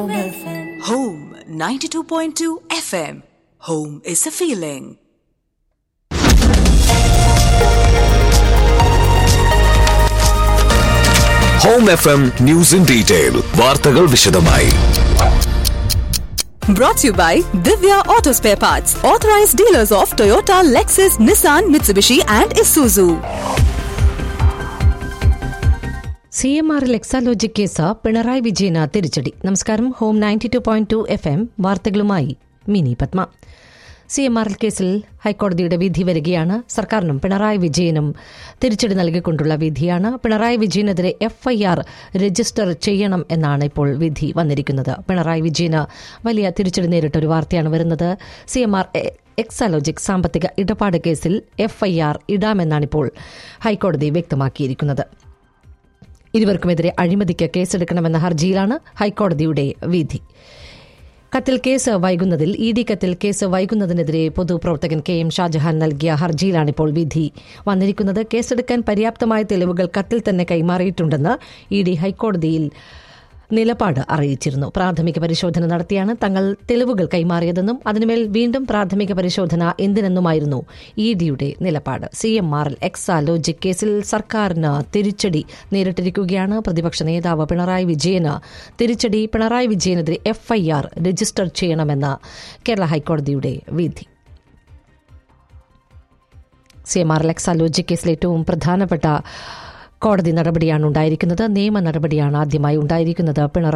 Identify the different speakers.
Speaker 1: Home 92.2 FM. Home is a feeling.
Speaker 2: Home F M news in detail വാർത്തകൾ വിശദമായി
Speaker 1: Brought to you by Divya Auto Spare Parts, authorized dealers of Toyota, Lexus, Nissan, Mitsubishi, and Isuzu.
Speaker 3: C M ആറിൽ Exalogic case Pinarayi വിജയന് തിരിച്ചടി നമസ്കാരം Home ninety two point two F M വാർത്തകളുമായി Mini Padma C M R L കേസിൽ ഹൈക്കോടതിയുടെ വിധി വരികയാണ് സർക്കാരിനും പിണറായി വിജയനും തിരിച്ചടി നൽകിക്കൊണ്ടുള്ള വിധിയാണ് പിണറായി വിജയനെതിരെ എഫ്ഐആർ രജിസ്റ്റർ ചെയ്യണം എന്നാണ് ഇപ്പോൾ വിധി വന്നിരിക്കുന്നത് പിണറായി വിജയന് വലിയ തിരിച്ചടി നേരിട്ട ഒരു വാർത്തയാണ് വരുന്നത് സി എം ആർ എക്സാലോജിക് സാമ്പത്തിക ഇടപാട് കേസിൽ എഫ്ഐആർ ഇടാമെന്നാണിപ്പോൾ ഹൈക്കോടതി വ്യക്തമാക്കിയിരിക്കുന്നത് ഇരുവർക്കുമെതിരെ അഴിമതിക്ക് കേസെടുക്കണമെന്ന ഹർജിയിലാണ് ഹൈക്കോടതിയുടെ വിധി കത്തിൽ കേസ് വൈകുന്നതിൽ ഇ ഡി കത്തിൽ കേസ് വൈകുന്നതിനെതിരെ പൊതുപ്രവർത്തകൻ കെ എം ഷാജഹാൻ നൽകിയ ഹർജിയിലാണിപ്പോൾ വിധി വന്നിരിക്കുന്നത് കേസെടുക്കാൻ പര്യാപ്തമായ തെളിവുകൾ കത്തിൽ തന്നെ കൈമാറിയിട്ടുണ്ടെന്ന് ഇ ഡി ഹൈക്കോടതിയിൽ നിലപാട് അറിയിച്ചിരുന്നു പ്രാഥമിക പരിശോധന നടത്തിയാണ് തങ്ങൾ തെളിവുകൾ കൈമാറിയതെന്നും അതിനുമേൽ വീണ്ടും പ്രാഥമിക പരിശോധന എന്തിനെന്നുമായിരുന്നു ഇ ഡിയുടെ നിലപാട് C M R L Exalogic കേസിൽ സർക്കാരിന് തിരിച്ചടി നേരിട്ടിരിക്കുകയാണ് പ്രതിപക്ഷ നേതാവ് പിണറായി വിജയന് തിരിച്ചടി പിണറായി വിജയനെതിരെ എഫ്ഐആർ രജിസ്റ്റർ ചെയ്യണമെന്ന കേരള ഹൈക്കോടതിയുടെ വിധി C M R L Exalogic കേസിൽ ഏറ്റവും പ്രധാനപ്പെട്ട കോടതി നടപടിയാണ് ഉണ്ടായിരിക്കുന്നത് നിയമ നടപടിയാണ് ആദ്യമായി ഉണ്ടായിരിക്കുന്നത് പിണറായി